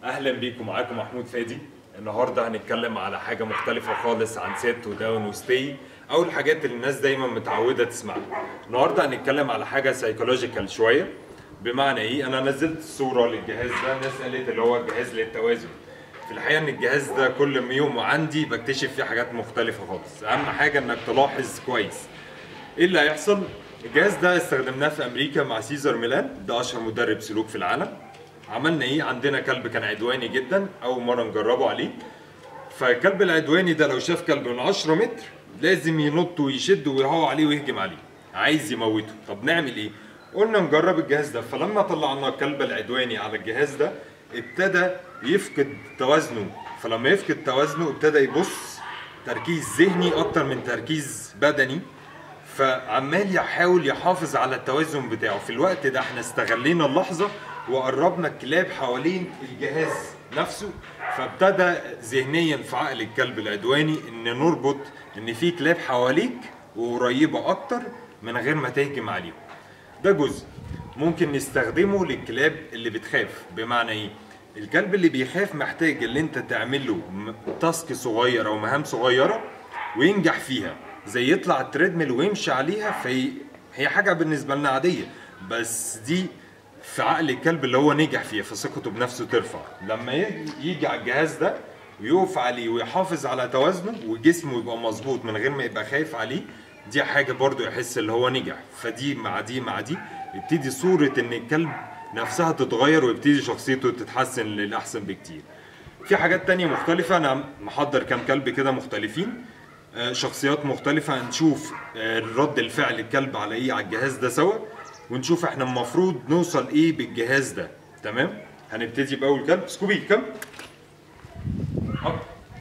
اهلا بيكم معاكم محمود فادي النهارده هنتكلم على حاجه مختلفه خالص عن سيت وداون وستي او الحاجات اللي الناس دايما متعوده تسمعها النهارده هنتكلم على حاجه سايكولوجيكال شويه بمعنى ايه انا نزلت صوره للجهاز ده الناس قالت اللي هو الجهاز للتوازن في الحقيقه ان الجهاز ده كل يوم عندي بكتشف فيه حاجات مختلفه خالص اهم حاجه انك تلاحظ كويس ايه اللي هيحصل الجهاز ده استخدمناه في امريكا مع سيزر ميلان ده اشهر مدرب سلوك في العالم عملنا ايه عندنا كلب كان عدواني جدا اول مره نجربه عليه فالكلب العدواني ده لو شاف كلب من 10 متر لازم ينط ويشد ويهوى عليه ويهجم عليه عايز يموته طب نعمل ايه قلنا نجرب الجهاز ده فلما طلعنا الكلب العدواني على الجهاز ده ابتدى يفقد توازنه فلما يفقد توازنه ابتدى يبص تركيز ذهني اكتر من تركيز بدني فعمال يحاول يحافظ على التوازن بتاعه في الوقت ده احنا استغلينا اللحظة وقربنا الكلاب حوالين الجهاز نفسه فابتدى ذهنيا في عقل الكلب العدواني ان نربط ان في كلاب حواليك وقريبة اكتر من غير ما تهجم عليهم ده جزء ممكن نستخدمه للكلاب اللي بتخاف بمعنى ايه الكلب اللي بيخاف محتاج اللي انت تعمل له م- تاسك صغير او مهام صغيره وينجح فيها زي يطلع التريدميل ويمشي عليها فهي هي حاجه بالنسبه لنا عاديه بس دي في عقل الكلب اللي هو نجح فيها فثقته بنفسه ترفع لما يجي يجي على الجهاز ده ويقف عليه ويحافظ على توازنه وجسمه يبقى مظبوط من غير ما يبقى خايف عليه دي حاجه برضو يحس اللي هو نجح فدي مع دي مع دي يبتدي صوره ان الكلب نفسها تتغير ويبتدي شخصيته تتحسن للاحسن بكتير في حاجات تانية مختلفة أنا محضر كام كلب كده مختلفين آه، شخصيات مختلفة هنشوف آه، رد الفعل الكلب على إيه على الجهاز ده سوا ونشوف إحنا المفروض نوصل إيه بالجهاز ده تمام هنبتدي بأول كلب سكوبي كم هوب.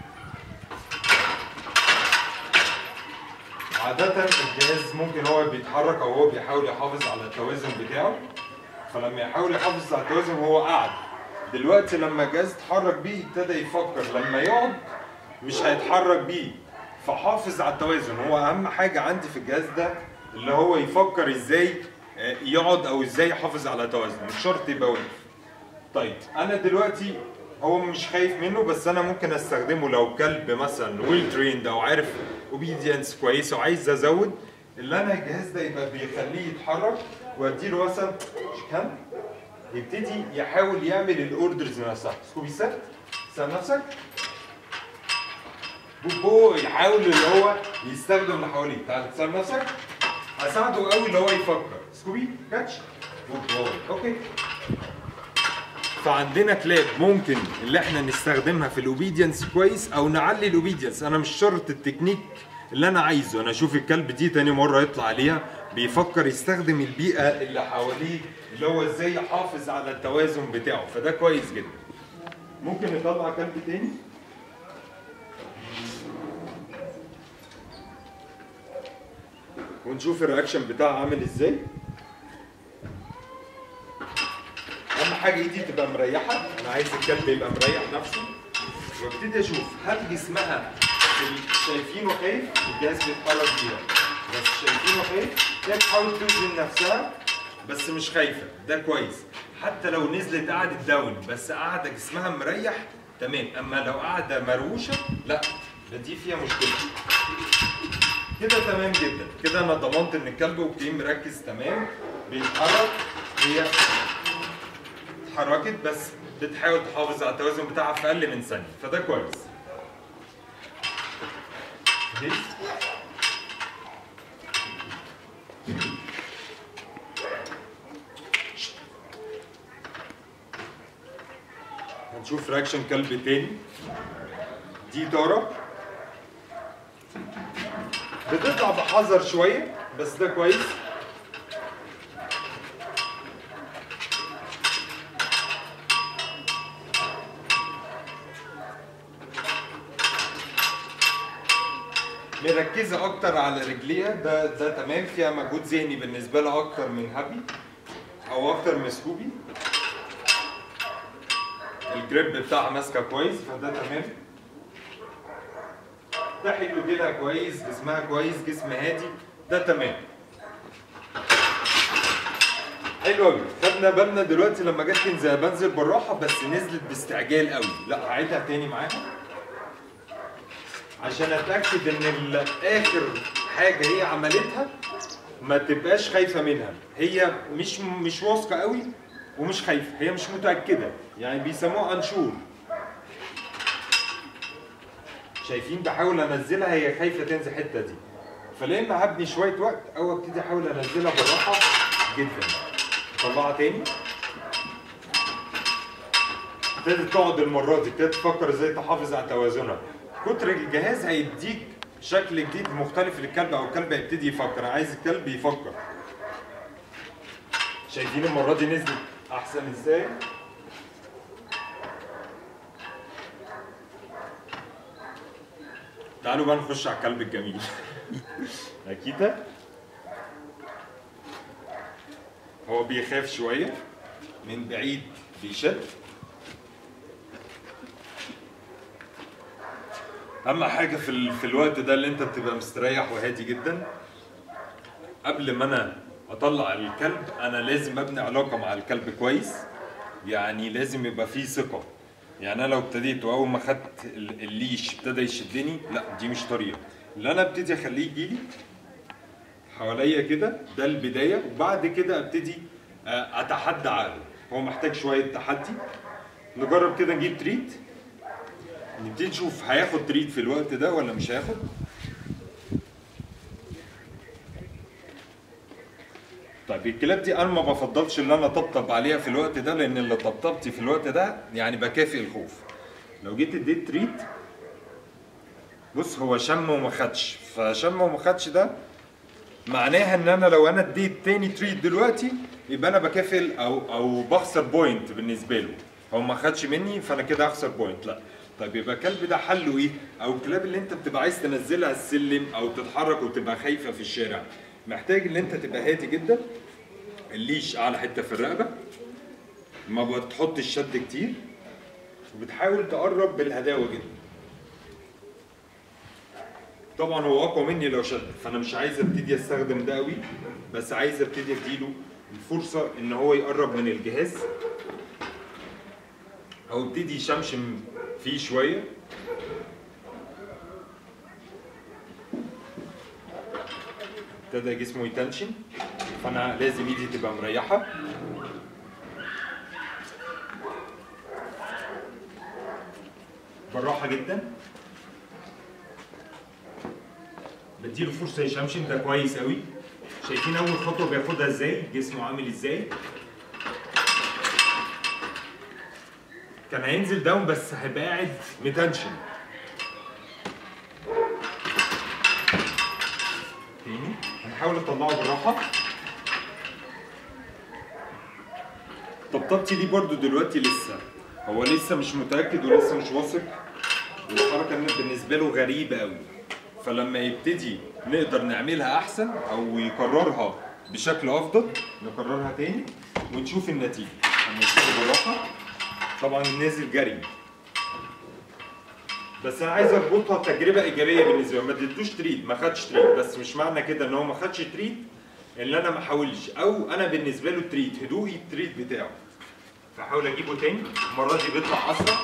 عادة الجهاز ممكن هو بيتحرك أو هو بيحاول يحافظ على التوازن بتاعه فلما يحاول يحافظ على التوازن وهو قاعد دلوقتي لما الجهاز اتحرك بيه ابتدى يفكر لما يقعد مش هيتحرك بيه فحافظ على التوازن هو اهم حاجه عندي في الجهاز ده اللي هو يفكر ازاي آه، يقعد او ازاي يحافظ على توازنه مش شرط يبقى واقف طيب انا دلوقتي هو مش خايف منه بس انا ممكن استخدمه لو كلب مثلا ويل تريند او عارف اوبيدينس كويسه وعايز ازود اللي انا الجهاز ده يبقى بيخليه يتحرك واديله مثلا كام يبتدي يحاول يعمل الاوردرز نفسها سكوبي سات سال نفسك بوبو يحاول اللي هو يستخدم اللي حواليه تعال تسال نفسك هساعده قوي اللي هو يفكر سكوبي كاتش بوبو اوكي فعندنا كلاب ممكن اللي احنا نستخدمها في الاوبيدينس كويس او نعلي الاوبيدينس انا مش شرط التكنيك اللي انا عايزه انا اشوف الكلب دي تاني مره يطلع عليها بيفكر يستخدم البيئه اللي حواليه اللي هو ازاي يحافظ على التوازن بتاعه فده كويس جدا ممكن نطلع كلب تاني ونشوف الرياكشن بتاعه عامل ازاي اهم حاجه ايدي تبقى مريحه انا عايز الكلب يبقى مريح نفسه وابتدي اشوف هل جسمها ال- شايفينه خايف الجهاز بيتحرك بيها بس شايفينه خايف هي بتحاول توزن نفسها بس مش خايفه ده كويس حتى لو نزلت قعدت داون بس قاعده جسمها مريح تمام اما لو قاعده مروشه لا ده دي فيها مشكله كده تمام جدا كده انا ضمنت ان الكلب وبتلاقيه مركز تمام بيتحرك هي اتحركت بس بتحاول تحافظ على التوازن بتاعها في اقل من ثانيه فده كويس This. هنشوف رياكشن كلب تاني دي تارا بتطلع بحذر شويه بس ده كويس مركزه اكتر على رجليها ده ده تمام فيها مجهود ذهني بالنسبه لها اكتر من هابي او اكتر من سكوبي الجريب بتاعها ماسكه كويس فده تمام ده حلو كده كويس جسمها كويس جسم هادي ده تمام حلو قوي خدنا بالنا دلوقتي لما جت تنزل بنزل بالراحه بس نزلت باستعجال قوي لا هعيدها تاني معاها عشان اتاكد ان ال- اخر حاجه هي عملتها ما تبقاش خايفه منها هي مش مش واثقه قوي ومش خايفه هي مش متاكده يعني بيسموها انشور شايفين بحاول انزلها هي خايفه تنزل الحته دي فلا اما هبني شويه وقت او ابتدي احاول انزلها بالراحه جدا طلعها تاني ابتدت تقعد المره دي ابتدت تفكر ازاي تحافظ على توازنها كتر الجهاز هيديك شكل جديد مختلف للكلب او الكلب هيبتدي يفكر عايز الكلب يفكر شايفين المره دي نزلت احسن ازاي تعالوا بقى نخش على الكلب الجميل اكيد هو بيخاف شويه من بعيد بيشد اهم حاجه في ال... في الوقت ده اللي انت بتبقى مستريح وهادي جدا قبل ما انا اطلع الكلب انا لازم ابني علاقه مع الكلب كويس يعني لازم يبقى فيه ثقه يعني انا لو ابتديت واول ما خدت ال- الليش ابتدى يشدني لا دي مش طريقه اللي انا ابتدي اخليه يجيلي حواليا كده ده البدايه وبعد كده ابتدي آه، اتحدى عقله هو محتاج شويه تحدي نجرب كده نجيب تريت نبتدي نشوف هياخد تريت في الوقت ده ولا مش هياخد طيب الكلاب دي انا ما بفضلش ان انا اطبطب عليها في الوقت ده لان اللي طبطبتي في الوقت ده يعني بكافئ الخوف لو جيت اديت تريت بص هو شم وما خدش فشم وما خدش ده معناها ان انا لو انا اديت تاني تريت دلوقتي يبقى انا بكافئ او او بخسر بوينت بالنسبه له هو ما خدش مني فانا كده هخسر بوينت لا طيب يبقى الكلب ده حله ايه او الكلاب اللي انت بتبقى عايز تنزلها السلم او تتحرك وتبقى خايفه في الشارع محتاج ان انت تبقى هادي جدا الليش اعلى حته في الرقبه ما بتحطش شد كتير وبتحاول تقرب بالهداوه جدا طبعا هو اقوى مني لو شد فانا مش عايز ابتدي استخدم ده قوي بس عايز ابتدي اديله الفرصه ان هو يقرب من الجهاز او ابتدي يشمشم فيه شويه ابتدى جسمه يتنشن فانا لازم ايدي تبقى مريحه بالراحه جدا بديله فرصه يشمشم ده كويس قوي شايفين اول خطوه بياخدها ازاي جسمه عامل ازاي كان هينزل داون بس هيبقى قاعد متنشن تاني هنحاول نطلعه بالراحه طبطبتي دي برضو دلوقتي لسه هو لسه مش متاكد ولسه مش واثق والحركه إن بالنسبه له غريبه قوي فلما يبتدي نقدر نعملها احسن او يكررها بشكل افضل نكررها تاني ونشوف النتيجه هنمشيها بالراحه طبعا نازل جري بس انا عايز اربطها بتجربه ايجابيه بالنسبه له ما اديتوش تريد ما خدش تريد بس مش معنى كده ان هو ما خدش تريد ان انا ما حاولش او انا بالنسبه له تريد هدوئي التريد بتاعه فحاول اجيبه تاني المره دي بيطلع اسرع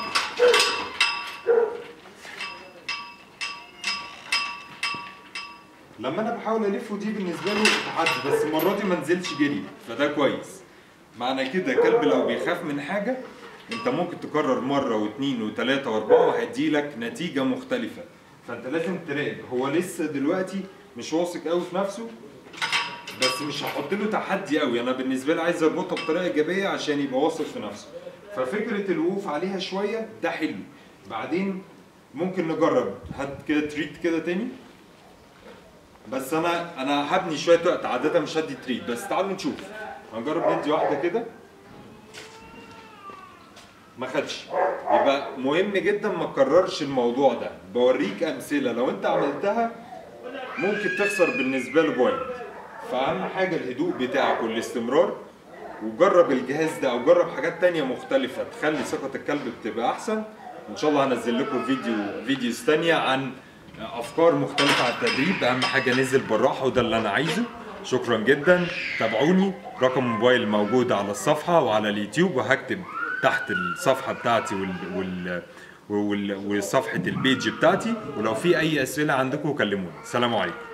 لما انا بحاول الفه دي بالنسبه له تحدي بس المره دي ما نزلش جري فده كويس معنى كده كلب لو بيخاف من حاجه انت ممكن تكرر مره واثنين وثلاثه واربعه وهيدي لك نتيجه مختلفه فانت لازم تراقب هو لسه دلوقتي مش واثق قوي في نفسه بس مش هحط له تحدي قوي انا بالنسبه لي عايز اربطها بطريقه ايجابيه عشان يبقى واثق في نفسه ففكره الوقوف عليها شويه ده حلو بعدين ممكن نجرب هات كده تريت كده تاني بس انا انا هبني شويه وقت عاده مش هدي تريت بس تعالوا نشوف هنجرب ندي واحده كده ما خدش يبقى مهم جدا ما تكررش الموضوع ده بوريك امثله لو انت عملتها ممكن تخسر بالنسبه له بوينت فاهم حاجه الهدوء بتاعك والاستمرار وجرب الجهاز ده او جرب حاجات تانية مختلفة تخلي ثقة الكلب بتبقى احسن ان شاء الله هنزل لكم فيديو فيديوز تانية عن افكار مختلفة على التدريب اهم حاجة نزل بالراحة وده اللي انا عايزه شكرا جدا تابعوني رقم موبايل موجود على الصفحه وعلى اليوتيوب وهكتب تحت الصفحه بتاعتي وال, وال... وال... وصفحه البيج بتاعتي ولو في اي اسئله عندكم كلموني سلام عليكم